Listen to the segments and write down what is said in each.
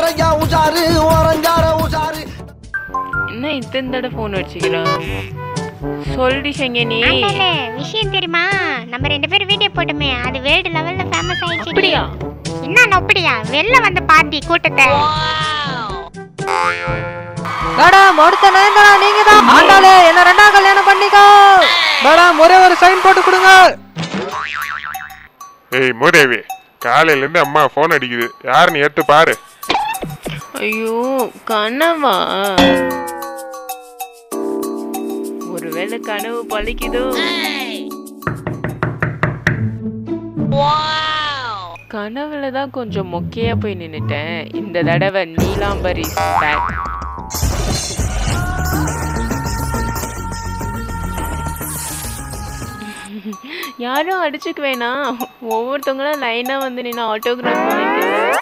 உஷாரையா உஷாரு ஓரஞ்சார உஷாரு என்ன இத்தனை தடவை ஃபோன் அடிச்சுக்கிறான் சொல்டி செங்கனி ஆண்டலே, விஷயம் தெரியுமா நம்ம ரெண்டு பேரும் வீடியோ போட்டோமே அது வேர்ல்டு லெவல்ல ஃபேமஸ் ஆயிடுச்சு அப்படியா என்ன அப்படியா வெளில வந்த பார்ட்டி கூட்டத்தை மேடம் அடுத்த நயன்தாரா நீங்க தான் ஆண்டாளே என்ன ரெண்டாம் கல்யாணம் பண்ணிக்கோ மேடம் ஒரே ஒரு சைன் போட்டு கொடுங்க ஏய் மூதேவி காலையில இருந்து அம்மா ஃபோன் அடிக்குது யாருன்னு எடுத்து பாரு ஐயோ கனவா ஒருவேளை கனவு பழிக்குதோ கனவுல தான் கொஞ்சம் மொக்கையா போய் நின்னுட்டேன் இந்த தடவை நீலாம்பரி back. யாரும் அடிச்சுக்க வேணாம் ஒவ்வொருத்தவங்களும் லைனா வந்து நின்று ஆட்டோகிராஃப் வாங்கிக்கல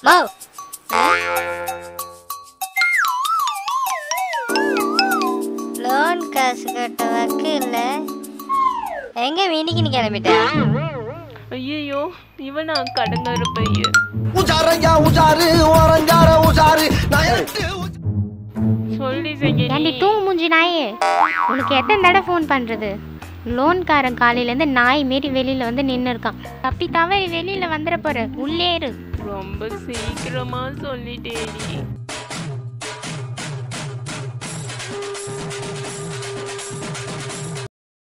லோன் காசு கட்ட வக்கில்ல எங்க வீட்டுக்கு நீ கிளம்பிட்டேன் ஐயோ இவனா கடங்கார பையன் உஷாரையா உஷாரு ஓரஞ்சார உஷாரு நான் எட்டு சொல்லி செஞ்சு ஏண்டி தூ மூஞ்சி நாயே உனக்கு எத்தனை தடவை ஃபோன் பண்றது லோன்காரன் காலையிலேருந்து நாய் மாரி வெளியில வந்து நின்று இருக்கான் தப்பி தவறி வெளியில வந்துட போற உள்ளே இரு ரொம்ப சீக்கிரமா சொல்லிட்டேடி